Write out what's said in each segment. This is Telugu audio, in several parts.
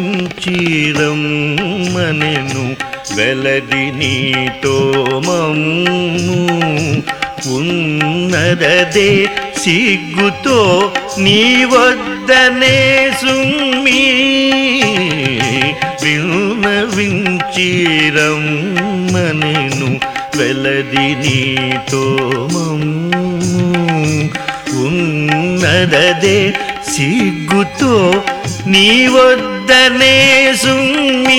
విన్నవించిరమ్మనెను వెలది నీతో మమ్ము ఉన్నదదే సిగ్గుతో నీ వద్దనే సుమ్మి విన్నవించిరమ్మనెను వెలది నీతో మమ్ము ఉన్నదదే సిగ్గుతో నీ వద్దనే సుమ్మి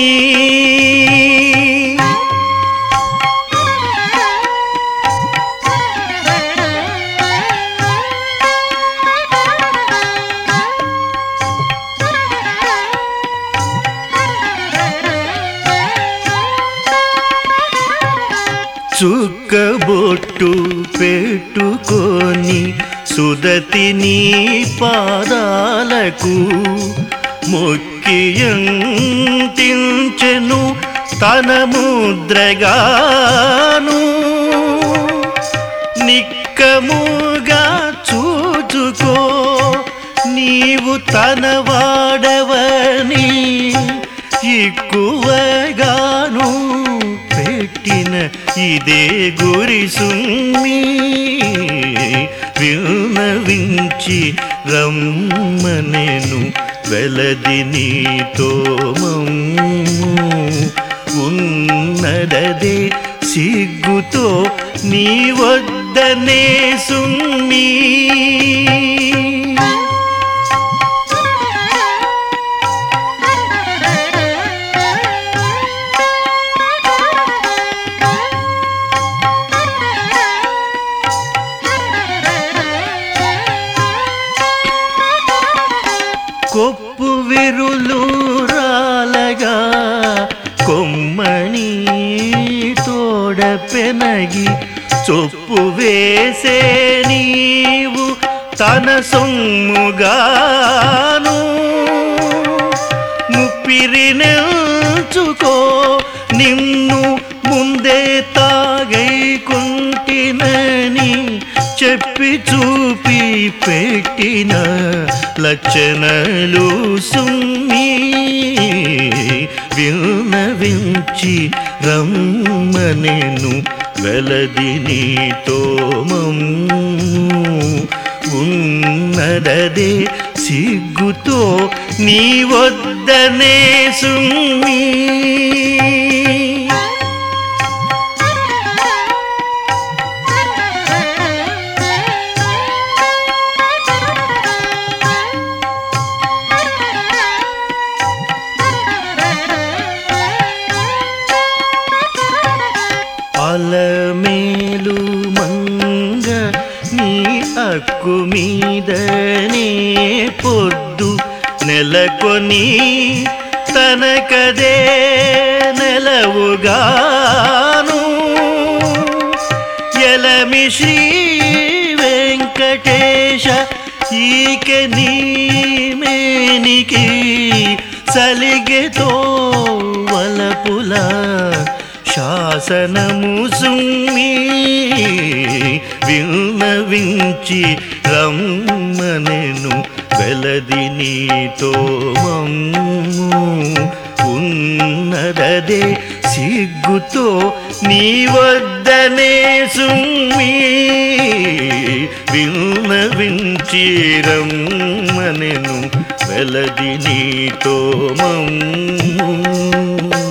చుక్కబొట్టు పెట్టుకొని సుదతి నీ పాదాలకు మొక్కియంటించెను తన ముద్రగాను నిక్కముగా చూచుకో నీవు తన వాడవని ఎక్కువగాను పెట్టిన ఇదే గురి సుమ్మి విన్నవించి రమ్మనెను వెలది నీతో మమ్ము ఉన్నదదే సిగ్గుతో నీ వద్దనే సుమ్మి కొప్పు విరులు రాలగా కొమ్మని తోడ పెనగి చొప్పు వేసే నీవు తన సొమ్ముగాను ముప్పిరి నెల్చుకో నిన్ను ముందే తాగైకుంటినని చెప్పి చూపి పెట్టిన లక్షణలు సుమ్మి విన్నవించి రమ్మనెను వెలది నీతో మమ్ము ఉన్నదదే సిగ్గుతో నీ వద్దనే సుమ్మి అలమేలు మంగ నీ అక్కు మీదనే పొద్దు నెలకొని తనకదే నెలవుగాను ఎలమి శ్రీ వెంకటేశ ఈక నీ మేనికి సలిగెతో వలపుల శాసనము సుమ్మి విన్నవించి రమ్మనెను వెలది నీతో మమ్ము ఉన్నదదే సిగ్గుతో నీ వద్దనే సుమ్మి విన్నవించి రమ్మనెను వెలది నీతో మమ్ము